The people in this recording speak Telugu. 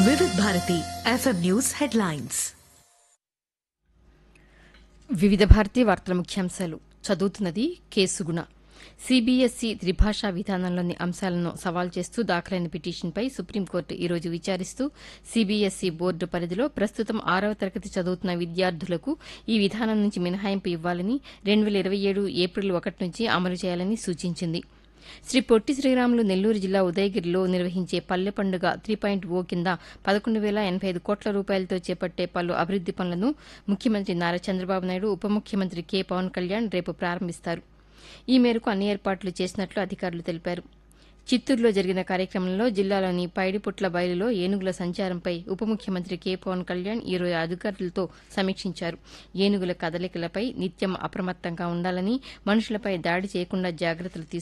వివిధ భారతి ఎఫ్ఎం న్యూస్ హెడ్లైన్స్ వివిధ భారతీ వార్తల ముఖ్యాంశాలు చదువుతున్నది కేసుగుణ సీబీఎస్ఈ త్రిభాషా విధానంలోని అంశాలను సవాల్ చేస్తూ దాఖలైన పిటిషన్పై సుప్రీంకోర్టు ఈ రోజు విచారిస్తూ సీబీఎస్ఈ బోర్డు పరిధిలో ప్రస్తుతం ఆరవ తరగతి చదువుతున్న విద్యార్థులకు ఈ విధానం నుంచి మినహాయింపు ఇవ్వాలని రెండు వేల ఇరవై ఏడు ఏప్రిల్ ఒకటి నుంచి అమలు చేయాలని సూచించింది శ్రీ పొట్టి శ్రీరాములు నెల్లూరు జిల్లా ఉదయగిరిలో నిర్వహించే పల్లె పండుగ త్రీ పాయింట్ ఓ కింద పదకొండు వేల ఎనభై ఐదు కోట్ల రూపాయలతో చేపట్టే పలు అభివృద్ది పనులను ముఖ్యమంత్రి నారా చంద్రబాబు నాయుడు ఉప ముఖ్యమంత్రి కె పవన్ కళ్యాణ్ రేపు ప్రారంభిస్తారు ఈ మేరకు అన్ని ఏర్పాట్లు చేసినట్లు అధికారులు తెలిపారు చిత్తూరులో జరిగిన కార్యక్రమంలో జిల్లాలోని పైడిపుట్ల బయలులో ఏనుగుల సంచారంపై ఉప ముఖ్యమంత్రి కె పవన్ కళ్యాణ్ ఈరోజు అధికారులతో సమీక్షించారు ఏనుగుల కదలికలపై నిత్యం అప్రమత్తంగా ఉండాలని మనుషులపై దాడి చేయకుండా జాగ్రత్తలు